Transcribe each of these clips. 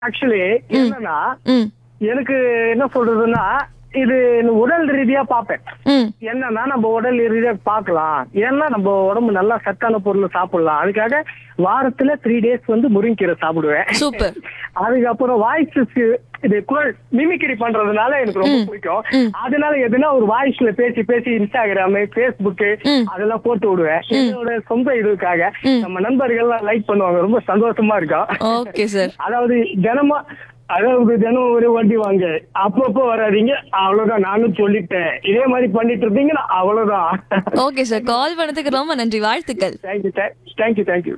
Actually என்னன்னா ம் எனக்கு என்ன சொல்றதுன்னா இது உடல் ரீதியா பார்ப்பேன் ம் என்னன்னா நம்ம உடல் ரீதியா பார்க்கலாம் ஏன்னா நம்ம உடம்பு நல்லா சத்தான பொருள் சாப்பிடலாம் அதுக்காக வாரத்துல த்ரீ டேஸ் வந்து முருங்கீரை சாப்பிடுவேன் சூப்பர் அதுக்கப்புறம் வாய்ஸ் இது குரல் மிமிக்ரி பண்றதுனால எனக்கு ரொம்ப பிடிக்கும் ம். அதனால எதுனா ஒரு வாய்ஸ்ல பேசி பேசி இன்ஸ்டாகிராம் பேஸ்புக் ம். அதெல்லாம் போட்டு விடுவேன் என்னோட சொந்த இதுக்காக ம். நம்ம நண்பர்கள்லாம் லைக் பண்ணுவாங்க ரொம்ப சந்தோஷமா இருக்கும் ஓகே சார் அதாவது தினமும் அதாவது தினம் ஒரு வண்டி வாங்க அப்பப்போ வராதீங்க அவ்வளவுதான் நானும் சொல்லிட்டேன் இதே மாதிரி பண்ணிட்டு இருந்தீங்கன்னா அவ்வளவுதான் ஓகே சார் கால் பண்ணதுக்கு ரொம்ப நன்றி வாழ்த்துக்கள் தேங்க்யூ தேங்க்யூ தேங்க்யூ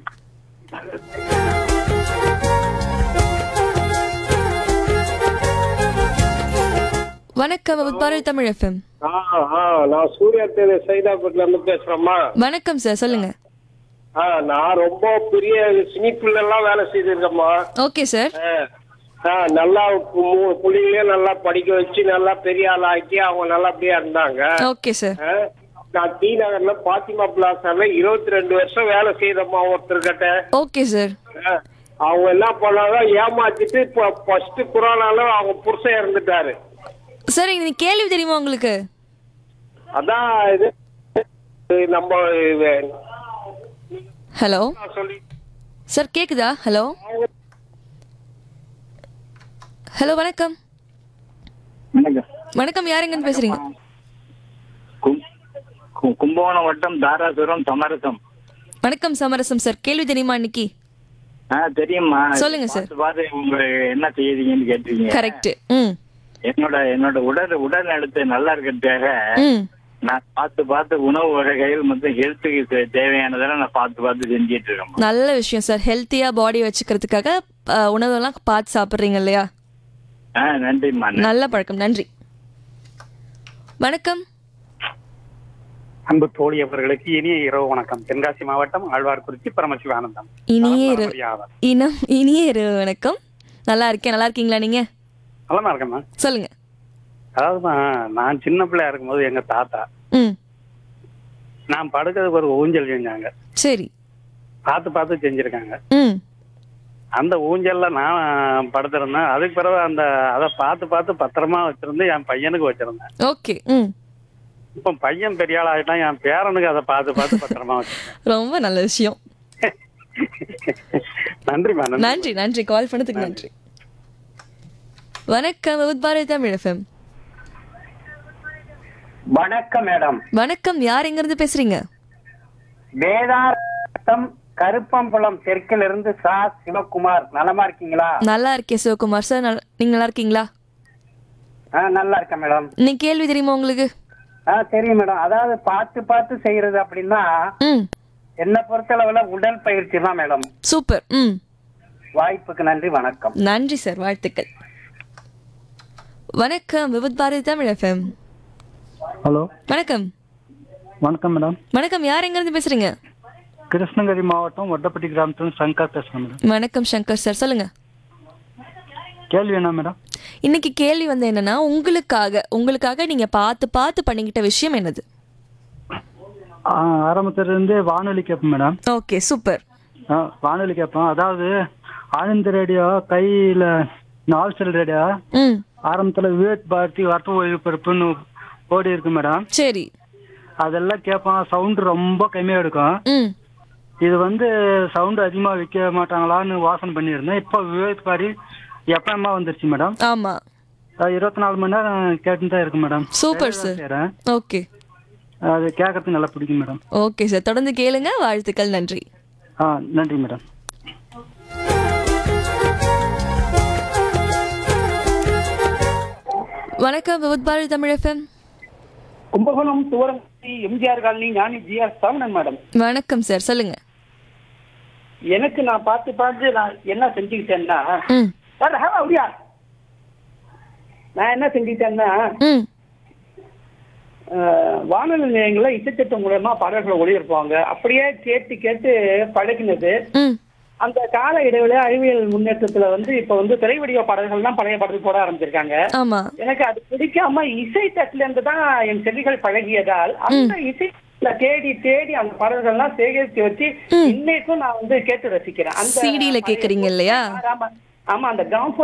வணக்கம் உட்பாரு தமிழ் எஃப்எம் ஆ, ஆ, நான் சூர்யா தேவி சைதாபேட்ல இருந்து பேசுறேம்மா வணக்கம் சார் சொல்லுங்க ஆ, நான் ரொம்ப பெரிய சினிப்புல எல்லாம் வேலை செய்திருக்கேம்மா ஓகே சார் ஆ, ஆ, நல்லா மூணு புள்ளிங்களையும் நல்லா படிக்க வச்சு நல்லா பெரிய ஆள் ஆக்கி அவங்க நல்லபடியா இருந்தாங்க ஓகே சார் ஆ, நான் டி நகர்ல பாத்திமா பிளாசால இருபத்தி ரெண்டு வருஷம் வேலை செய்தம்மா ஒருத்தர்கிட்ட ஓகே சார் ஆ, அவங்க என்ன பண்ணாங்க ஏமாத்திட்டு இப்போ ஃபர்ஸ்ட் கொரோனால அவங்க புருஷன் இறந்துட்டாரு சார் இன்னைக்கு கேள்வி தெரியுமா உங்களுக்கு அதான் இது இது நம்ம இது, ஹலோ நான் சொல்லி சார் கேக்குதா ஹலோ ஹலோ வணக்கம் வணக்கம் வணக்கம் யாருங்கன்னு பேசுறீங்க கும்- கு- கும்பகோணம் வட்டம் தாராசுரம் சமரசம் வணக்கம் சமரசம் சார் கேள்வி தெரியுமா இன்னைக்கு ஆ தெரியுமா சொல்லுங்க சார். பார்த்து பார்த்து உங்க என்ன செய்யறீங்கன்னு கேட்டீங்க கரெக்ட் ம் என்னோட என்னோட உடல் உடல் நலத்தை நல்லா இருக்கிறதுக்காக ம் நான் பார்த்து பார்த்து உணவு வகைகள் மற்றும் ஹெல்த்துக்கு தே- தேவையானதெல்லாம் நான் பார்த்து பார்த்து செஞ்சிட்டு இருக்கேன் நல்ல விஷயம் சார் ஹெல்த்தியா பாடி வச்சுக்கிறதுக்காக அஹ், உணவெல்லாம் பார்த்து சாப்பிட்றீங்க இல்லையா ஆ நன்றிம்மா நன்றி. நல்ல பழக்கம் நன்றி வணக்கம் அன்பு தோழி அவர்களுக்கு இனிய இரவு வணக்கம் தென்காசி மாவட்டம் ஆழ்வார்குறிச்சி பரமசிவானந்தம் இனிய இரு மரியாதை. இனம் இனிய இரு வணக்கம் நல்லா இருக்கேன் நல்லா இருக்கீங்களா நீங்க நலமா இருக்கேம்மா சொல்லுங்க அதாவதுமா நான் சின்ன பிள்ளையா இருக்கும்போது எங்க தாத்தா ம் நான் படுக்கிறதுக்கு ஒரு ஊஞ்சல் செஞ்சாங்க சரி பார்த்து பார்த்து செஞ்சிருக்காங்க ம் அந்த ஊஞ்சல்ல நான் படுத்திருந்தேன் அதுக்கு பிறகு அந்த அதை பார்த்து பார்த்து பத்திரமா வச்சிருந்து என் பையனுக்கு வச்சிருந்தேன் ஓகே ம் இப்போ பையன் பெரிய ஆள் ஆகிட்டான் என் பேரனுக்கு அதை பார்த்து பார்த்து பத்திரமா வச்சிருக்கேன் ரொம்ப நல்ல விஷயம் நன்றிம்மா நன்றி நன்றி நன்றி கால் பண்ணதுக்கு நன்றி வணக்கம் உத்பாரதி தமிழ் எஃப்எம் வணக்கம் மேடம் வணக்கம் யார் எங்க இருந்து பேசுறீங்க வேதாரத்தம் கருப்பம்புலம் தெற்கில் இருந்து சா சிவகுமார் நலமா இருக்கீங்களா நல்லா இருக்கேன் சிவகுமார் சார் நல்ல- நீங்க நல்லா இருக்கீங்களா ஆ, நல்லா இருக்கேன் மேடம் இன்னைக்கு கேள்வி தெரியுமா உங்களுக்கு ஆ தெரியும் மேடம் அதாவது பார்த்து பார்த்து செய்யறது அப்படின்னா ம் என்ன பொறுத்தளவுல உடல் பயிற்சி தான் மேடம் சூப்பர் ம் வாய்ப்புக்கு நன்றி வணக்கம் நன்றி சார் வாழ்த்துக்கள் வணக்கம் விபத் பாரதி தமிழ் எஃப்எம் ஹலோ வணக்கம் வணக்கம் மேடம் வணக்கம் யார் எங்க இருந்து பேசுறீங்க கிருஷ்ணகிரி மாவட்டம் வட்டப்பட்டி கிராமத்துல சங்கர் பேசுறேன் மேடம் வணக்கம் சங்கர் சார் சொல்லுங்க கேள்வி என்ன மேடம் இன்னைக்கு கேள்வி வந்து என்னன்னா உங்களுக்காக உங்களுக்காக நீங்க பார்த்து பார்த்து பண்ணிக்கிட்ட விஷயம் என்னது ஆ, ஆரம்பத்துல இருந்தே வானொலி கேட்பேன் மேடம் ஓகே சூப்பர் ஆ, வானொலி கேட்பேன் அதாவது ஆனந்த ரேடியோ கையில நால் செல் ரேடியோ ம் ஆரம்பத்துல விவேக் பாரதி வரட்டு ஒழிப்பருப்புன்னு ஓடி இருக்கு மேடம் சரி அதெல்லாம் கேட்பேன் சவுண்ட் ரொம்ப கம்மியா எடுக்கும் ம் இது வந்து சவுண்ட் அதிகமா வைக்க மாட்டாங்களான்னு வாசனை பண்ணியிருந்தேன் இப்போ விவேக் பாரி எப்பமா வந்துருச்சு மேடம் ஆமா அது இருபத்தி நாலு மணி நேரம் கேட்டுன்னு தான் இருக்கு மேடம் சூப்பர் சார் செய்றேன். ஓகே அது கேட்கறதுக்கு நல்லா பிடிக்கும் மேடம் ஓகே சார் தொடர்ந்து கேளுங்க வாழ்த்துக்கள் நன்றி ஆ நன்றி மேடம் வணக்கம் விபத் பாரதி தமிழ் எஃப்எம் கும்பகோணம் துவரங்குடி எம்ஜிஆர் காலனி ஞானி ஜிஆர் சரவணன் மேடம் வணக்கம் சார் சொல்லுங்க எனக்கு நான் பார்த்து பார்த்து நான் என்ன செஞ்சுக்கிட்டேன்னா ம் சார், ஹா, அப்படியா நான் என்ன செஞ்சுக்கிட்டேன்னா ம் அஹ், வானொலி நிலையங்கள்ல இசைச்சட்டம் மூலமா பாடல்களை ஒளிபரப்புவாங்க அப்படியே கேட்டு கேட்டு பழகினது ம் அந்த கால இடைவெளி அறிவியல் முன்னேற்றத்துல வந்து இப்ப வந்து திரைவடிவ பாடல்கள் தான் பழைய பாடல் போட ஆரம்பிச்சிருக்காங்க ஆமா எனக்கு அது பிடிக்காம இசை தட்டுல இருந்து தான் என் செவிகள் பழகியதால் அந்த இசை தேடி தேடி அந்த பாடல்கள்லாம் சேகரித்து வச்சு இன்னைக்கும் நான் வந்து கேட்டு ரசிக்கிறேன் அந்த CD ல கேக்குறீங்க இல்லையா? ஆமா. ஆமா அந்த கிராம்